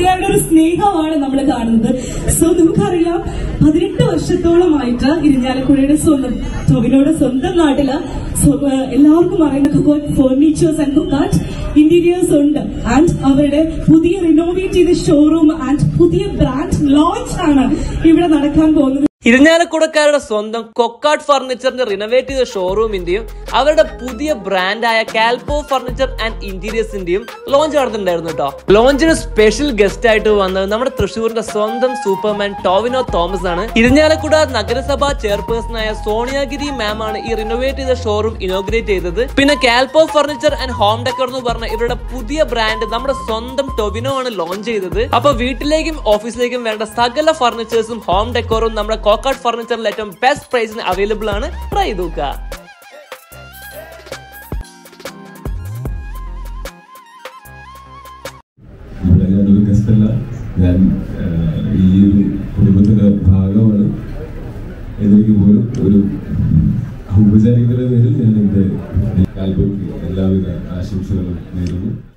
നാട്ടുകാരുടെ ഒരു സ്നേഹമാണ് നമ്മൾ കാണുന്നത് സോ നമുക്കറിയാം പതിനെട്ട് വർഷത്തോളമായിട്ട് ഇരിഞ്ഞാലക്കുടയുടെ സ്വന്തം ടൊവിനോയുടെ സ്വന്തം നാട്ടില് സ്വ- ഏഹ് എല്ലാവർക്കും അറിയുന്ന Kukkot furnitures and Kukkat interiors ഉണ്ട് ആൻഡ് അവരുടെ പുതിയ റിനോവേറ്റ് ചെയ്ത ഷോറൂം ആൻഡ് പുതിയ ബ്രാൻഡ് ലോഞ്ച് ആണ് ഇവിടെ നടക്കാൻ പോകുന്നത് ഇരിഞ്ഞാലക്കുടക്കാരുടെ സ്വന്തം കൊക്കാട്ട് ഫർണിച്ചറിന്റെ റിനോവേറ്റ് ചെയ്ത ഷോറൂമിന്റെയും അവരുടെ പുതിയ ബ്രാൻഡായ കാൽപോ ഫർണിച്ചർ ആൻഡ് ഇന്റീരിയേഴ്സിന്റെയും ലോഞ്ച് നടന്നിട്ടുണ്ടായിരുന്നു കേട്ടോ ലോഞ്ചിന് സ്പെഷ്യൽ ഗസ്റ്റ് ആയിട്ട് വന്നത് നമ്മുടെ തൃശ്ശൂരിന്റെ സ്വന്തം സൂപ്പർമാൻ ടോവിനോ തോമസ് ആണ് ഇരിഞ്ഞാലക്കുട നഗരസഭാ ചെയർപേഴ്സണായ സോണിയാഗിരി മാം ആണ് ഈ റിനോവേറ്റ് ചെയ്ത ഷോറൂം ഇനോഗ്രേറ്റ് ചെയ്തത് പിന്നെ Calpo furniture and home decor എന്ന് പറഞ്ഞ ഇവരുടെ പുതിയ ബ്രാൻഡ് നമ്മുടെ സ്വന്തം ടൊവിനോ ആണ് ലോഞ്ച് ചെയ്തത് അപ്പൊ വീട്ടിലേക്കും ഓഫീസിലേക്കും വേണ്ട സകല ഫർണിച്ചേഴ്സും ഹോം ഡെക്കോറും നമ്മുടെ കോക്കാട്ട് ഫർണിച്ചറിൽ ഏറ്റവും ബെസ്റ്റ് പ്രൈസിന് അവൈലബിൾ ആണ് ട്രൈ ചെയ്ത് നോക്കുക ഇവിടെ ഞാനൊരു ഗസ്റ്റല്ല ഞാൻ ആഹ്, ഈ ഒരു കുടുംബത്തിന്റെ ഭാഗമാണ് എന്നെനിക്ക് പോലും ഒരു ഔപചാരികതയുടെ പേരിൽ ഞാൻ എൻ്റെ ആൽബം എല്ലാവിധ ആശംസകളും നേരുന്നു